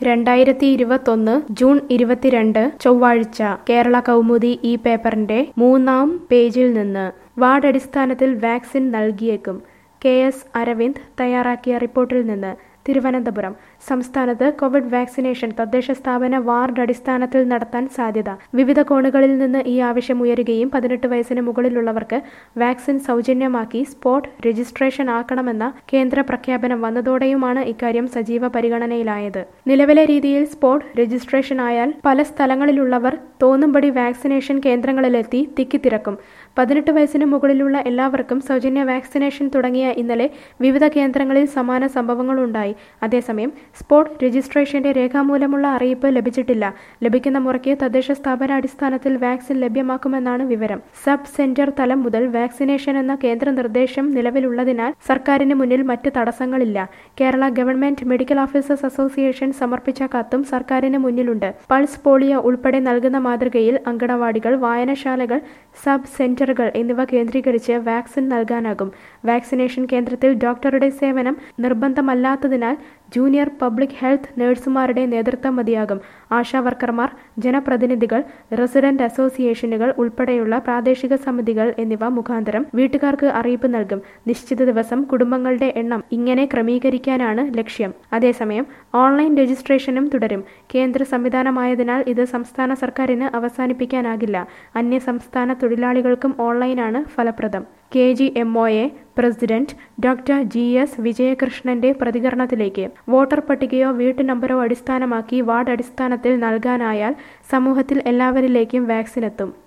രണ്ടായിരത്തി ഇരുപത്തൊന്ന് ജൂൺ ഇരുപത്തിരണ്ട് ചൊവ്വാഴ്ച കേരള കൗമുദി ഈ പേപ്പറിന്റെ മൂന്നാം പേജിൽ നിന്ന് വാർഡ് അടിസ്ഥാനത്തിൽ വാക്സിൻ നൽകിയേക്കും കെ എസ് അരവിന്ദ് തയ്യാറാക്കിയ റിപ്പോർട്ടിൽ നിന്ന് തിരുവനന്തപുരം സംസ്ഥാനത്ത് കോവിഡ് വാക്സിനേഷൻ തദ്ദേശ സ്ഥാപന വാർഡ് അടിസ്ഥാനത്തിൽ നടത്താൻ സാധ്യത വിവിധ കോണുകളിൽ നിന്ന് ഈ ആവശ്യം ഉയരുകയും പതിനെട്ട് വയസ്സിന് മുകളിലുള്ളവർക്ക് വാക്സിൻ സൗജന്യമാക്കി സ്പോട്ട് രജിസ്ട്രേഷൻ ആക്കണമെന്ന കേന്ദ്ര പ്രഖ്യാപനം വന്നതോടെയുമാണ് ഇക്കാര്യം സജീവ പരിഗണനയിലായത് നിലവിലെ രീതിയിൽ സ്പോട്ട് രജിസ്ട്രേഷൻ ആയാൽ പല സ്ഥലങ്ങളിലുള്ളവർ തോന്നുംപടി വാക്സിനേഷൻ കേന്ദ്രങ്ങളിലെത്തി തിക്കിത്തിരക്കും പതിനെട്ട് വയസ്സിന് മുകളിലുള്ള എല്ലാവർക്കും സൗജന്യ വാക്സിനേഷൻ തുടങ്ങിയ ഇന്നലെ വിവിധ കേന്ദ്രങ്ങളിൽ സമാന സംഭവങ്ങളുണ്ടായി അതേസമയം സ്പോട്ട് രജിസ്ട്രേഷന്റെ രേഖാമൂലമുള്ള അറിയിപ്പ് ലഭിച്ചിട്ടില്ല ലഭിക്കുന്ന മുറയ്ക്ക് തദ്ദേശ സ്ഥാപന അടിസ്ഥാനത്തിൽ വാക്സിൻ ലഭ്യമാക്കുമെന്നാണ് വിവരം സബ് സെന്റർ തലം മുതൽ വാക്സിനേഷൻ എന്ന കേന്ദ്ര നിർദ്ദേശം നിലവിലുള്ളതിനാൽ സർക്കാരിന് മുന്നിൽ മറ്റ് തടസ്സങ്ങളില്ല Kerala government medical officers association സമർപ്പിച്ച കത്തും സർക്കാരിന് മുന്നിലുണ്ട് പൾസ് പോളിയോ ഉൾപ്പെടെ നൽകുന്ന മാതൃകയിൽ അങ്കണവാടികൾ വായനശാലകൾ സബ് സെന്ററുകൾ എന്നിവ കേന്ദ്രീകരിച്ച് വാക്സിൻ നൽകാനാകും വാക്സിനേഷൻ കേന്ദ്രത്തിൽ ഡോക്ടറുടെ സേവനം നിർബന്ധമല്ലാത്തതിനാൽ ജൂനിയർ പബ്ലിക് ഹെൽത്ത് നഴ്സുമാരുടെ നേതൃത്വം മതിയാകും ആശാ വർക്കർമാർ ജനപ്രതിനിധികൾ റെസിഡന്റ് അസോസിയേഷനുകൾ ഉൾപ്പെടെയുള്ള പ്രാദേശിക സമിതികൾ എന്നിവ മുഖാന്തരം വീട്ടുകാർക്ക് അറിയിപ്പ് നൽകും നിശ്ചിത ദിവസം കുടുംബങ്ങളുടെ എണ്ണം ഇങ്ങനെ ക്രമീകരിക്കാനാണ് ലക്ഷ്യം അതേസമയം ഓൺലൈൻ രജിസ്ട്രേഷനും തുടരും കേന്ദ്ര സംവിധാനമായതിനാൽ ഇത് സംസ്ഥാന സർക്കാരിന് അവസാനിപ്പിക്കാനാകില്ല അന്യ സംസ്ഥാന തൊഴിലാളികൾക്കും ഓൺലൈനാണ് ഫലപ്രദം K G M O A president doctor G S വിജയകൃഷ്ണന്റെ പ്രതികരണത്തിലേക്ക് വോട്ടർ പട്ടികയോ വീട്ടു നമ്പറോ അടിസ്ഥാനമാക്കി വാർഡ് അടിസ്ഥാനത്തിൽ നൽകാനായാൽ സമൂഹത്തിൽ എല്ലാവരിലേക്കും വാക്സിൻ എത്തും